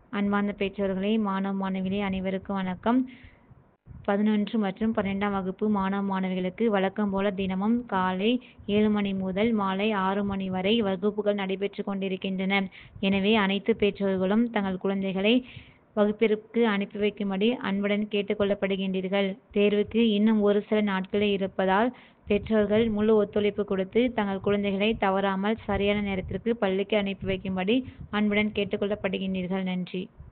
அன்பார்ந்த பெற்றோர்களே மாணவ மாணவிகளே அனைவருக்கும் வணக்கம் பதினொன்று மற்றும் பன்னிரெண்டாம் வகுப்பு மாணவ மாணவிகளுக்கு வழக்கம் போல தினமும் காலை ஏழு மணி முதல் மாலை ஆறு மணி வரை வகுப்புகள் நடைபெற்று கொண்டிருக்கின்றன எனவே அனைத்து பெற்றோர்களும் தங்கள் குழந்தைகளை வகுப்பிற்கு அனுப்பி வைக்கும்படி அன்புடன் கேட்டுக்கொள்ளப்படுகின்றீர்கள் தேர்வுக்கு இன்னும் ஒரு சில நாட்களே இருப்பதால் பெற்றோர்கள் முழு ஒத்துழைப்பு கொடுத்து தங்கள் குழந்தைகளை தவறாமல் சரியான நேரத்திற்கு பள்ளிக்கு அனுப்பி வைக்கும்படி அன்புடன் கேட்டுக்கொள்ளப்படுகின்றீர்கள் நன்றி